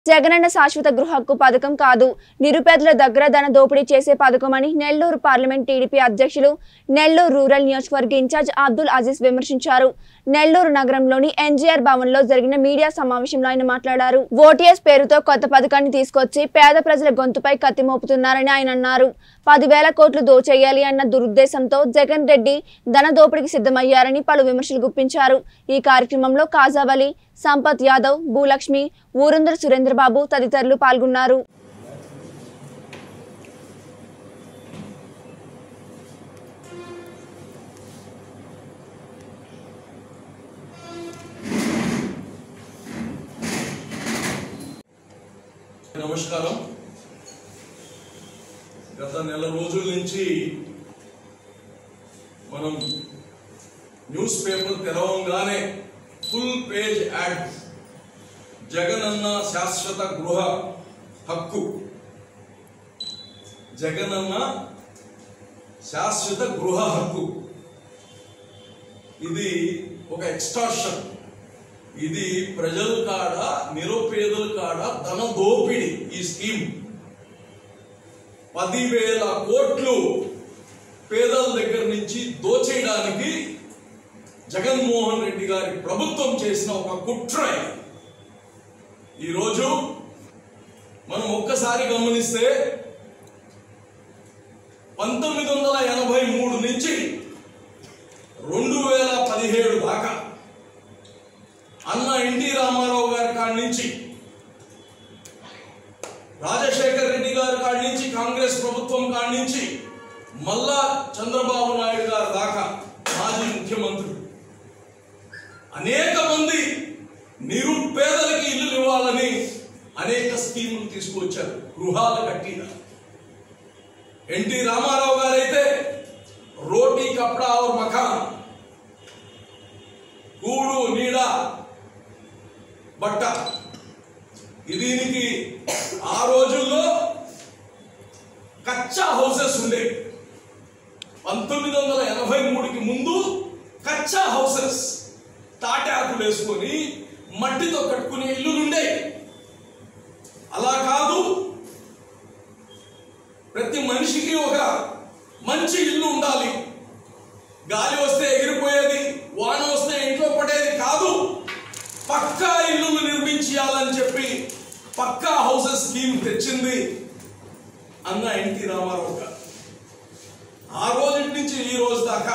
జగనన్న శాశ్వత గృహ హక్కు పథకం కాదు నిరుపేదల దగ్గర ధన దోపిడీ చేసే పథకం అని నెల్లూరు పార్లమెంట్ టీడీపీ అధ్యక్షులు నెల్లూరు రూరల్ నియోజకవర్గ ఇన్ఛార్జ్ అబ్దుల్ అజీజ్ విమర్శించారు నెల్లూరు నగరంలోని ఎన్జీఆర్ భవన్ లో జరిగిన మీడియా సమావేశంలో ఆయన మాట్లాడారు ఓటీఎస్ పేరుతో కొత్త పథకాన్ని తీసుకొచ్చి పేద ప్రజల గొంతుపై కత్తి మోపుతున్నారని ఆయన అన్నారు పదివేల కోట్లు దోచేయాలి అన్న దురుద్దేశంతో జగన్ రెడ్డి ధన దోపిడీకి సిద్ధమయ్యారని పలు విమర్శలు గుప్పించారు ఈ కార్యక్రమంలో కాజావలి సంపత్ యాదవ్ భూలక్ష్మి ఊరందర్ సురేంద్రబాబు తదితరులు పాల్గొన్నారు నమస్కారం గత నెల రోజుల నుంచి మనం న్యూస్ పేపర్ తెరవంగానే ఫుల్ పేజ్ యాడ్ జగనన్న శాశ్వత గృహ హక్కు జగనన్న శాశ్వత గృహ హక్కు ఇది ఒక ఎక్స్టార్షన్ ఇది ప్రజల కాడ నిరుపేదల కాడ ధన దోపిడి ఈ స్కీమ్ పదివేల కోట్లు పేదల దగ్గర నుంచి దోచేయడానికి జగన్మోహన్ రెడ్డి గారి ప్రభుత్వం చేసిన ఒక కుట్ర ఇది. ఈరోజు మనం ఒక్కసారి గమనిస్తే పంతొమ్మిది వందల ఎనభై మూడు నుంచి రెండు వేల పదిహేడు దాకా అన్న ఎన్టీ రామారావు గారి కాడి నుంచి రాజశేఖర్ రెడ్డి గారి కాడి నుంచి కాంగ్రెస్ ప్రభుత్వం కాడి నుంచి మల్లా చంద్రబాబు నాయుడు గారి దాకా మాజీ ముఖ్యమంత్రులు అనేక మంది నిరుపేదలకి ఇల్లు ఇవ్వాలని అనేక స్కీములు తీసుకొచ్చారు గృహాలు కట్టిన ఎన్టీ రామారావు గారైతే రోటీ కప్డా और మకాన్ కూడు నీడ బట్ట దీనికి ఆ రోజుల్లో కచ్చా హౌసెస్ ఉండే పంతొమ్మిది వందల ఎనభై మూడుకి ముందు కచ్చా హౌసెస్ తాటాకులు వేసుకొని మట్టితో కట్టుకునే ఇల్లులుండే అలా కాదు ప్రతి మనిషికి ఒక మంచి ఇల్లు ఉండాలి గాలి వస్తే ఎగిరిపోయేది వాన వస్తే ఇంట్లో పడేది కాదు పక్కా ఇల్లులు నిర్మించాలని చెప్పి పక్కా హౌసెస్ స్కీమ్ తెచ్చింది అన్న ఎన్టీ రామారావు గారు ఆ రోజు నుంచి ఈ రోజు దాకా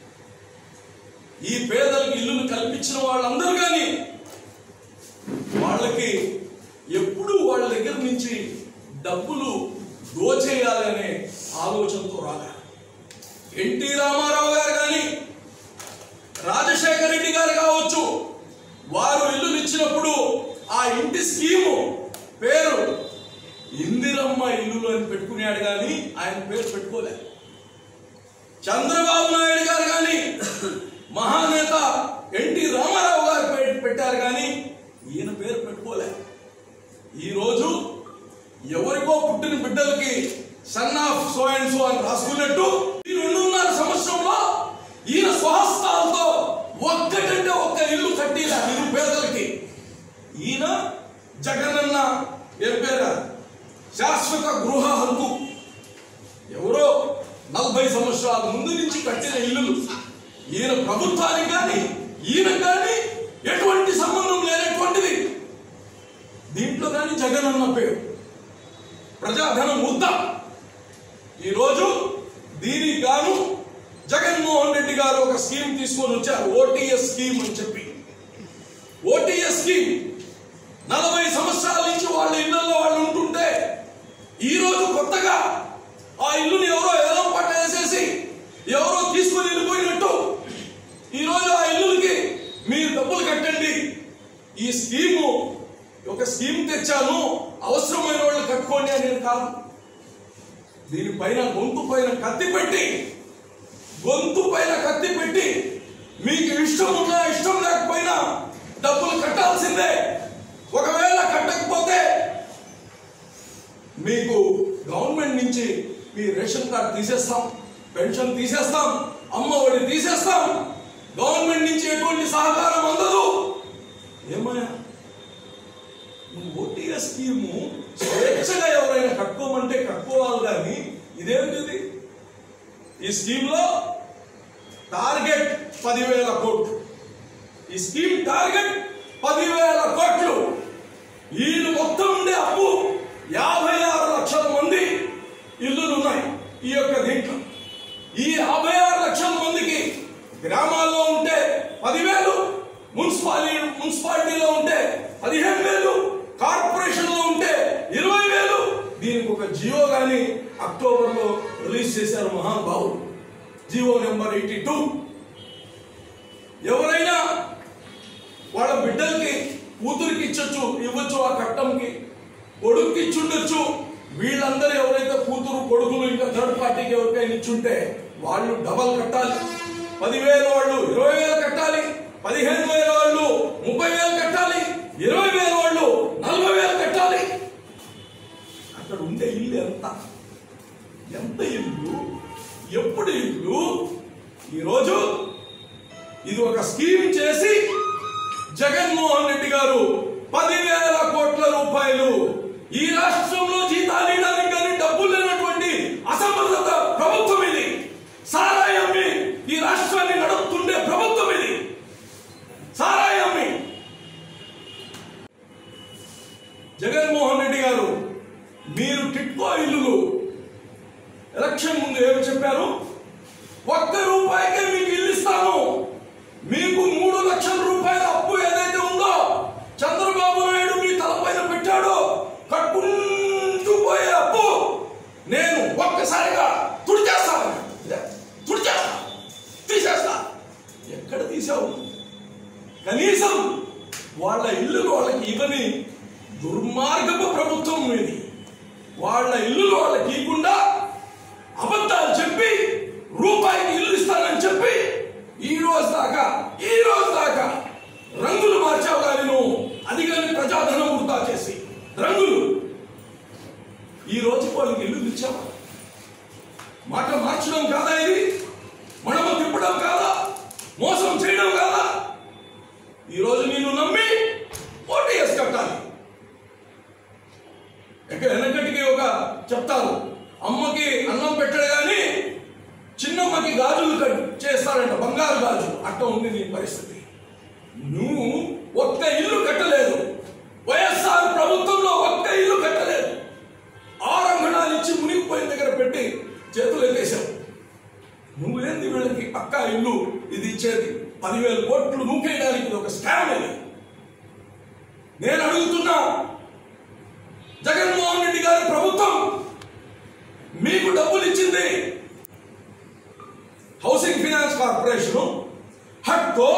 ఈ పేదలకు ఇల్లులు కల్పించిన వాళ్ళందరూ కానీ వాళ్ళకి ఎప్పుడు వాళ్ళ దగ్గర నుంచి డబ్బులు దోచేయాలనే ఆలోచనతో రాగా ఎన్టీ రామారావు గారు కానీ రాజశేఖర రెడ్డి గారు కావచ్చు వారు ఇల్లులు ఇచ్చినప్పుడు ఆ ఇంటి స్కీము పేరు ఇందిరమ్మ ఇల్లులు అని పెట్టుకున్నాడు కానీ ఆయన పేరు పెట్టుకోలే చంద్రబాబు నాయుడు గారు కానీ మహానేత ఎన్టీ రామారావు గారు పెట్- పెట్టారు కానీ ఈయన పేరు పెట్టుకోలే ఈరోజు ఎవరికో పుట్టిన బిడ్డలకి son of so and so అని రాసుకున్నట్టు ఈ రెండున్నర సంవత్సరంలో ఈయన స్వహస్తాలతో ఒక్కటంటే ఒక్క ఇల్లు కట్టిలా నిరుపేదలకి ఈయన జగనన్న ఏం పేరు శాశ్వత గృహ హక్కు ఎవరో నలభై సంవత్సరాల ముందు నుంచి కట్టిన ఇల్లులు ఈయన ప్రభుత్వానికి కానీ ఈయన కానీ ఎటువంటి సంబంధం లేనటువంటిది దీంట్లో కానీ జగన్ అన్న పేరు ప్రజాధనం ముద్ద ఈరోజు దీనికి గాను జగన్మోహన్ రెడ్డి గారు ఒక స్కీమ్ తీసుకొని వచ్చారు ఓటీఎస్ స్కీమ్ అని చెప్పి ఓటీఎస్ స్కీమ్ నలభై సంవత్సరాల నుంచి వాళ్ళ ఇళ్లలో వాళ్ళు ఉంటుంటే ఈ రోజు కొత్తగా ఆ ఇల్లుని ఎవరో ఏదో పట్ట వేసేసి ఎవరో తీసుకొని వెళ్ళిపోయినట్టు ఈ రోజు ఆ ఇల్లులకి మీరు డబ్బులు కట్టండి ఈ స్కీము ఒక స్కీమ్ తెచ్చాను అవసరమైన వాళ్ళు కట్టుకోండి అనేది కాదు దీనిపైన గొంతు పైన కత్తి పెట్టి గొంతు పైన కత్తి పెట్టి మీకు ఇష్టం ఉన్నా ఇష్టం లేకపోయినా డబ్బులు కట్టాల్సిందే ఒకవేళ కట్టకపోతే మీకు గవర్నమెంట్ నుంచి మీ రేషన్ కార్డు తీసేస్తాం పెన్షన్ తీసేస్తాం అమ్మ ఒడి తీసేస్తాం గవర్నమెంట్ నుంచి ఎటువంటి సహకారం అందదు ఏమయ్యా నువ్వు ఓటీఎస్ స్కీము స్వేచ్ఛగా ఎవరైనా కట్టుకోమంటే కట్టుకోవాలి కానీ ఇదేమిటిది ఈ స్కీమ్ లో టార్గెట్ పదివేల కోట్లు ఈ స్కీమ్ టార్గెట్ పదివేల కోట్లు వీళ్ళు మొత్తం ఉండే అప్పు యాభై ఆరు లక్షల మంది ఇల్లులు ఉన్నాయి ఈ యొక్క దీంట్లో ఈ యాభై ఆరు లక్షల మందికి గ్రామాల్లో ఉంటే పదివేలు మున్సిపాలిటీ మున్సిపాలిటీలో ఉంటే పదిహేను వేలు కార్పొరేషన్ లో ఉంటే ఇరవై వేలు దీనికి ఒక జియో గాని అక్టోబర్ లో రిలీజ్ చేశారు మహానుభావులు జియో నెంబర్ ఎయిటీ టూ ఎవరైనా వాళ్ళ బిడ్డలకి కూతురికి ఇచ్చొచ్చు ఇవ్వచ్చు ఆ కట్టంకి కొడుకుకి ఇచ్చుండొచ్చు వీళ్ళందరూ ఎవరైతే కూతురు కొడుకులు ఇంకా థర్డ్ పార్టీకి ఎవరికైనా ఇచ్చుంటే వాళ్ళు డబల్ కట్టాలి పదివేలు వాళ్ళు ఇరవై వేలు కట్టాలి పదిహేను వేల వాళ్ళు ముప్పై వేలు కట్టాలి ఇరవై వేల వాళ్ళు నలభై వేలు కట్టాలి అక్కడ ఉండే ఇల్లు ఎంత ఎంత ఇల్లు ఎప్పుడు ఇల్లు ఈరోజు ఇది ఒక స్కీమ్ చేసి జగన్మోహన్ రెడ్డి గారు పదివేల కోట్ల రూపాయలు ఈ రాష్ట్రంలో జీతాలు ఇవ్వడానికి కానీ డబ్బులు లేనటువంటి అసమర్థత ప్రభుత్వం ఇది సారాయి అమ్మి ఈ రాష్ట్రాన్ని నడుపుతుండే ప్రభుత్వం ఇది సారాయి అమ్మి జగన్మోహన్ రెడ్డి గారు మీరు టిట్కో ఇల్లులు ఎలక్షన్ ముందు ఏమి చెప్పారు ఒక్క రూపాయికే మీకు ఇల్లు ఇస్తాను మీకు మూడు లక్షల రూపాయల అప్పు ఏదైతే ఉందో చంద్రబాబు నాయుడు మీ తలపైన పెట్టాడో కట్టుకుంటూ పోయే అప్పు నేను ఒక్కసారిగా తుడిచేస్తాను తుడిచేస్తా తీసేస్తా ఎక్కడ తీసావు కనీసం వాళ్ళ ఇల్లులు వాళ్ళకి ఇవ్వని దుర్మార్గపు ప్రభుత్వం ఇది వాళ్ళ ఇల్లులు వాళ్ళకి ఇవ్వకుండా అబద్ధాలు చెప్పి రూపాయికి ఇల్లు ఇస్తానని చెప్పి ఈ రోజు దాకా ఈ రోజు దాకా రంగులు మార్చావు కానీ నువ్వు అది కానీ ప్రజాధనం వృధా చేసి రంగులు ఈ రోజు వాళ్ళకి ఇల్లు ఇచ్చావా మాట మార్చడం కాదా ఇది మనము తిప్పడం కాదా మోసం చేయడం కాదా ఈ రోజు నేను నమ్మి ఓటీఎస్ కట్టాలి ఇక్కడ వెనకటికి ఒక చెప్తారు అమ్మకి అన్నం పెట్టడు కానీ చిన్నమ్మకి గాజులు కట్- చేస్తారంట బంగారు గాజు అట్ట ఉంది నీ పరిస్థితి నువ్వు ఒక్క ఇల్లు కట్టలేదు వైఎస్ఆర్ ప్రభుత్వంలో ఒక్క ఇల్లు కట్టలేదు ఆరంగణాలు ఇచ్చి మునిగిపోయిన దగ్గర పెట్టి చేతులు ఎత్తేసావు నువ్వేంది వీళ్ళకి పక్క ఇల్లు ఇది ఇచ్చేది పదివేల కోట్లు నూకేయడానికి ఇది ఒక స్కామ్ ఇది నేను అడుగుతున్నా జగన్మోహన్ రెడ్డి గారి ప్రభుత్వం మీకు డబ్బులు ఇచ్చింది హౌసింగ్ ఫైనాన్స్ కార్పొరేషన్ హట్కో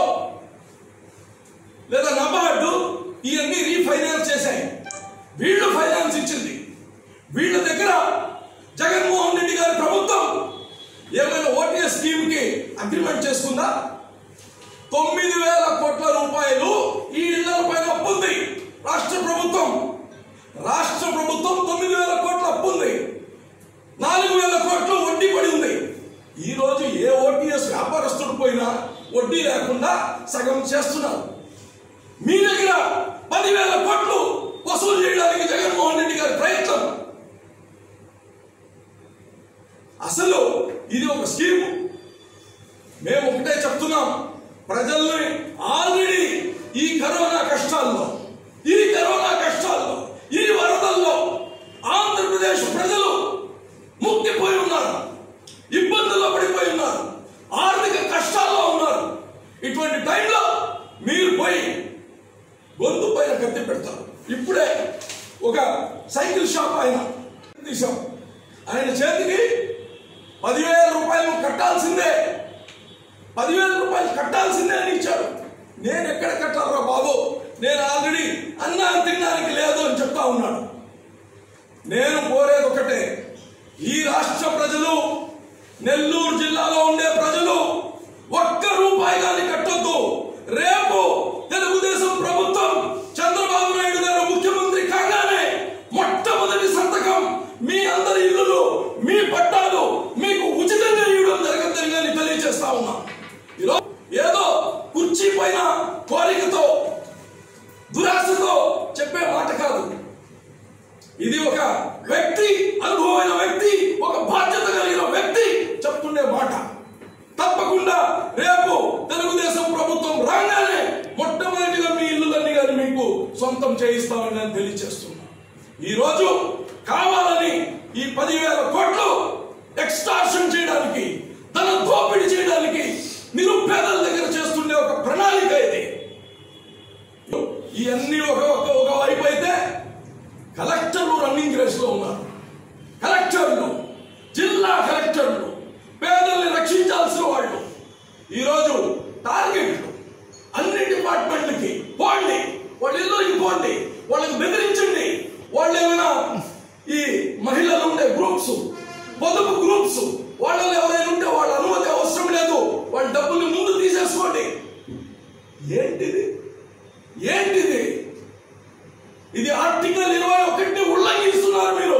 లేదా నబార్డు ఇవన్నీ రీఫైనాన్స్ చేశాయి వీళ్ళు ఫైనాన్స్ ఇచ్చింది వీళ్ళ దగ్గర జగన్మోహన్ రెడ్డి గారి ప్రభుత్వం ఏమైనా ఓటీఎస్ స్కీమ్ కి అగ్రిమెంట్ చేసుకుందా తొమ్మిది వేల కోట్ల రూపాయలు ఈ ఇళ్ల పైన అప్పు ఉంది రాష్ట్ర ప్రభుత్వం రాష్ట్ర ప్రభుత్వం తొమ్మిది వేల కోట్ల అప్పు ఉంది నాలుగు వేల కోట్లు వడ్డీ పడి ఉంది ఈ రోజు ఏ ఓటీఎస్ వ్యాపారస్తుడు పోయినా వడ్డీ లేకుండా సగం చేస్తున్నారు మీ దగ్గర పదివేల కోట్లు వసూలు చేయడానికి జగన్మోహన్ రెడ్డి గారి ప్రయత్నం అసలు ఇది ఒక స్కీమ్ మేము ఒకటే చెప్తున్నాం ప్రజల్ని ఆల్రెడీ ఈ కరోనా కష్టాల్లో ఈ కరోనా కష్టాల్లో ఈ వరదల్లో ఆంధ్రప్రదేశ్ ప్రజలు ముక్తిపోయి ఉన్నారు ఇబ్బందుల్లో పడిపోయి ఉన్నారు ఆర్థిక కష్టాల్లో ఉన్నారు ఇటువంటి టైంలో మీరు పోయి గొంతు పైన కత్తి పెడతారు ఇప్పుడే ఒక సైకిల్ షాప్ ఆయన తీసాం ఆయన చేతికి పదివేల రూపాయలు కట్టాల్సిందే పదివేల రూపాయలు కట్టాల్సిందే అని ఇచ్చాడు నేను ఎక్కడ కట్టాలరా బాబు నేను ఆల్రెడీ అన్నా తినడానికి లేదు అని చెప్తా ఉన్నాడు నేను కోరేది ఒకటే ఈ రాష్ట్ర ప్రజలు నెల్లూరు జిల్లాలో ఉండే ప్రజలు ఒక్క రూపాయి కానీ కట్టొద్దు రేపు తెలుగుదేశం ప్రభుత్వం చంద్రబాబు నాయుడు గారు ముఖ్యమంత్రి కాగానే మొట్టమొదటి సంతకం మీ అందరి ఇల్లులు మీ పట్టాలు మీకు ఉచితంగా ఇవ్వడం జరగద్దని కానీ తెలియజేస్తా ఉన్నా ఈరోజు ఏదో కుర్చీ పైన కోరికతో దురాశతో చెప్పే మాట కాదు ఇది ఒక వ్యక్తి అనుభవమైన వ్యక్తి ఒక బాధ్యత కలిగిన వ్యక్తి చెప్తుండే మాట తప్పకుండా రేపు తెలుగుదేశం ప్రభుత్వం రాగానే మొట్టమొదటిగా మీ ఇల్లులన్నీ కానీ మీకు సొంతం చేయిస్తామని నేను తెలియజేస్తున్నా ఈ రోజు కావాలని ఈ పదివేల కోట్లు ఎక్స్టార్షన్ చేయడానికి తన దోపిడీ చేయడానికి నిరుపేదల దగ్గర చేస్తుండే ఒక ప్రణాళిక ఇది ఇవన్నీ ఒక ఒక ఒక వైపు అయితే కలెక్టర్లు రన్నింగ్ రేస్ లో ఉన్నారు కలెక్టర్లు జిల్లా కలెక్టర్లు పేదల్ని రక్షించాల్సిన వాళ్ళు ఈరోజు టార్గెట్లు అన్ని డిపార్ట్మెంట్లకి పోండి వాళ్ళ ఇళ్ళకి పోండి వాళ్ళకి బెదిరించండి వాళ్ళు ఏమైనా ఈ మహిళలు ఉండే గ్రూప్స్ పొదుపు గ్రూప్స్ వాళ్ళలో ఎవరైనా ఉంటే వాళ్ళ అనుమతి అవసరం లేదు వాళ్ళ డబ్బుల్ని ముందు తీసేసుకోండి ఏంటిది ఏంటిది ఇది ఆర్టికల్ ఇరవై ఒకటిని ఉల్లంఘిస్తున్నారు మీరు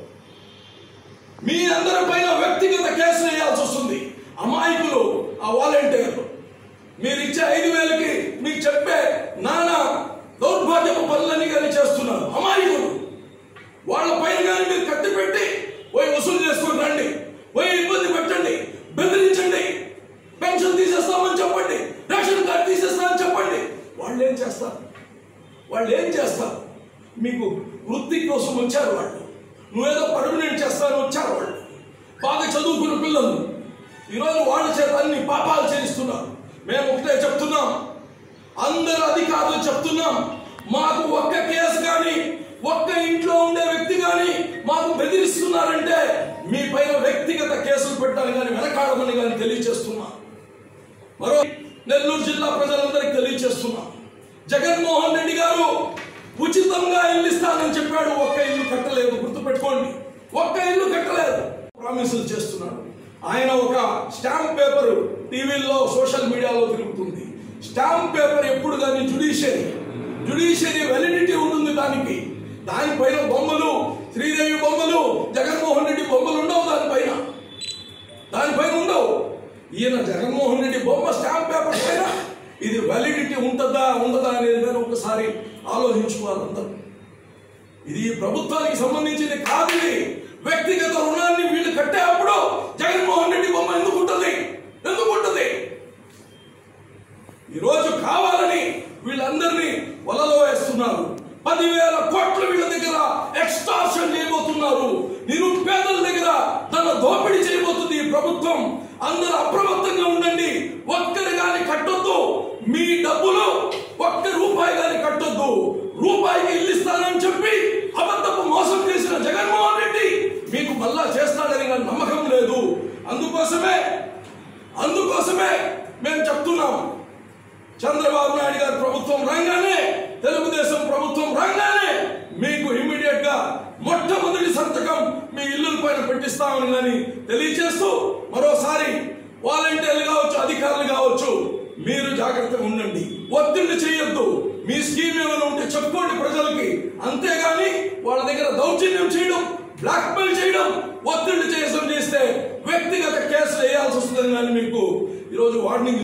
మీ అందరి పైన వ్యక్తిగత కేసు వేయాల్సి వస్తుంది అమాయకులు ఆ వాలంటీర్లు మీరు ఇచ్చే ఐదు వేలకి మీకు చెప్పే నానా దౌర్భాగ్యపు పనులన్నీ కానీ చేస్తున్నారు అమాయకులు వాళ్ళ పైన కానీ మీరు కత్తి పెట్టి పోయి వసూలు చేసుకుని రండి పోయి ఇబ్బంది పెట్టండి బెదిరించండి పెన్షన్ తీసేస్తామని చెప్పండి రేషన్ కార్డు తీసేస్తామని చెప్పండి వాళ్ళు ఏం చేస్తారు వాళ్ళు ఏం చేస్తారు మీకు వృత్తి కోసం వచ్చారు వాళ్ళు నువ్వేదో పర్మనెంట్ చేస్తాను వచ్చారు వాళ్ళు బాగా చదువుకున్న పిల్లలు ఈరోజు వాళ్ళ చేత అన్ని పాపాలు చేయిస్తున్నారు మేము ఒకటే చెప్తున్నాం అందరు అధికారులు చెప్తున్నాం మాకు ఒక్క కేసు కానీ ఒక్క ఇంట్లో ఉండే వ్యక్తి కానీ మాకు బెదిరిస్తున్నారంటే మీ పైన వ్యక్తిగత కేసులు పెట్టాలని కానీ వెనకాడమని కానీ తెలియజేస్తున్నాం మరో నెల్లూరు జిల్లా ప్రజలందరికీ తెలియజేస్తున్నాం జగన్మోహన్ రెడ్డి గారు ఉచితంగా ఇల్లు ఇస్తానని చెప్పాడు ఒక్క ఇల్లు కట్టలేదు గుర్తుపెట్టుకోండి ఒక్క ఇల్లు కట్టలేదు ప్రామిసులు చేస్తున్నాడు ఆయన ఒక స్టాంప్ పేపర్ టీవీల్లో సోషల్ మీడియాలో తిరుగుతుంది స్టాంప్ పేపర్ ఎప్పుడు కానీ జుడిషియరీ జుడిషియరీ వెలిడిటీ ఉంటుంది దానికి దానిపైన బొమ్మలు శ్రీదేవి బొమ్మలు జగన్మోహన్ రెడ్డి బొమ్మలు ఉండవు దానిపైన దానిపైన ఉండవు ఈయన జగన్మోహన్ రెడ్డి బొమ్మ స్టాంప్ పేపర్ పైన ఇది వ్యాలిడిటీ ఉంటుందా ఉండదా అనేది కానీ ఒకసారి ఆలోచించుకోవాలి అందరూ ఇది ఈ ప్రభుత్వానికి సంబంధించింది కాదు ఇది వ్యక్తిగత రుణాన్ని వీళ్ళు కట్టేటప్పుడు జగన్మోహన్ రెడ్డి బొమ్మ ఎందుకు ఉంటుంది ఎందుకు ఉంటుంది ఈరోజు కావాలని వీళ్ళందరినీ వలలో వేస్తున్నారు పదివేల కోట్లు వీళ్ళ దగ్గర ఎక్స్టార్షన్ చేయబోతున్నారు నిరుపేదల దగ్గర తన దోపిడీ చేయబోతుంది ఈ ప్రభుత్వం అందరూ అప్రమత్తంగా ఉండండి ఒక్కరు గాని కట్టొద్దు మీ డబ్బులు ఒక్క రూపాయి గాని కట్టొద్దు రూపాయికి ఇల్లు ఇస్తానని చెప్పి అబద్ధపు మోసం చేసిన జగన్మోహన్ రెడ్డి మీకు మళ్ళా చేస్తాడని నాకు నమ్మకం లేదు అందుకోసమే అందుకోసమే మేము చెప్తున్నాం చంద్రబాబు నాయుడు గారి ప్రభుత్వం రాగానే తెలుగుదేశం ప్రభుత్వం రాగానే మీకు ఇమ్మీడియట్ గా మొట్టమొదటి సంతకం మీ ఇల్లుల పైన పెట్టిస్తామని కానీ తెలియజేస్తూ మరోసారి వాలంటీర్లు కావచ్చు అధికారులు కావచ్చు మీరు జాగ్రత్తగా ఉండండి ఒత్తిడి చేయొద్దు మీ స్కీమ్ ఏమైనా ఉంటే చెప్పుకోండి ప్రజలకి అంతేగాని వాళ్ళ దగ్గర దౌర్జన్యం చేయడం బ్లాక్ మెయిల్ చేయడం ఒత్తిడి చేయడం చేస్తే వ్యక్తిగత కేసులు వేయాల్సి వస్తుందని కానీ మీకు ఈరోజు వార్నింగ్